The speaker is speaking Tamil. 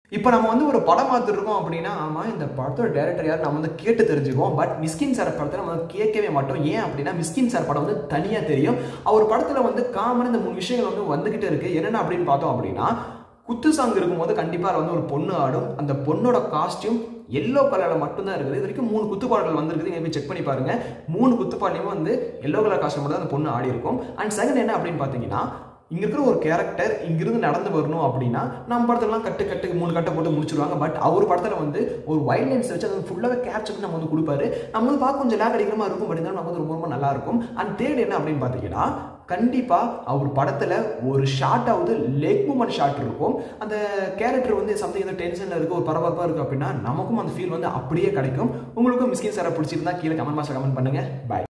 இப்போ நம்ம வந்து ஒரு படம் பார்த்துருக்கோம் அப்படின்னா ஆமாம் இந்த படத்தோட டேரக்டர் யார் நம்ம வந்து கேட்டு தெரிஞ்சுக்குவோம் பட் மிஸ்கின் சார் படத்தை நம்ம வந்து கேட்கவே மாட்டோம் ஏன் அப்படின்னா மிஸ்கின் சார் படம் வந்து தனியாக தெரியும் அவர் படத்தில் வந்து காமன் இந்த மூணு விஷயங்கள் வந்து வந்துகிட்டே இருக்கு என்னென்ன அப்படின்னு பார்த்தோம் அப்படின்னா குத்து சாங் இருக்கும்போது கண்டிப்பாக வந்து ஒரு பொண்ணு ஆடும் அந்த பொண்ணோட காஸ்டியூம் எல்லோ கலரில் மட்டும்தான் இருக்குது இது வரைக்கும் மூணு குத்துப்பாடல்கள் வந்திருக்குது நீங்கள் போய் செக் பண்ணி பாருங்க மூணு குத்துப்பாடலையும் வந்து எல்லோ கலர் காஸ்டியூம் மட்டும் தான் அந்த பொண்ணு ஆடி இருக்கும் அண்ட் செகண்ட் என்ன அப்படின்னு பார்த்தீங்கன்னா இங்க இருக்கிற ஒரு கேரக்டர் இங்கிருந்து நடந்து வரணும் அப்படின்னா நம்ம படத்துலலாம் கட்டு கட்டு மூணு கட்டை போட்டு முடிச்சிருவாங்க பட் அவர் படத்துல வந்து ஒரு வைல்ட் லைன்ஸ் வச்சு அதை ஃபுல்லாகவே கேப்சர் பண்ணி நம்ம வந்து கொடுப்பாரு நம்ம வந்து பார்க்க கொஞ்சம் லேக் அடிக்கிற மாதிரி இருக்கும் பட் இருந்தாலும் நமக்கு வந்து ரொம்ப ரொம்ப நல்லா இருக்கும் அண்ட் தேர்ட் என்ன அப்படின்னு பார்த்தீங்கன்னா கண்டிப்பா அவர் படத்துல ஒரு ஷார்ட்டாவது லெக் மூமெண்ட் ஷாட் இருக்கும் அந்த கேரக்டர் வந்து சம்திங் ஏதோ டென்ஷன்ல இருக்கு ஒரு பரபரப்பா இருக்கு அப்படின்னா நமக்கும் அந்த ஃபீல் வந்து அப்படியே கிடைக்கும் உங்களுக்கும் மிஸ்கின் சாரை பிடிச்சிருந்தா கீழே கமெண்ட் பாக்ஸ்ல கமெண்ட் பண்ணுங்க பாய்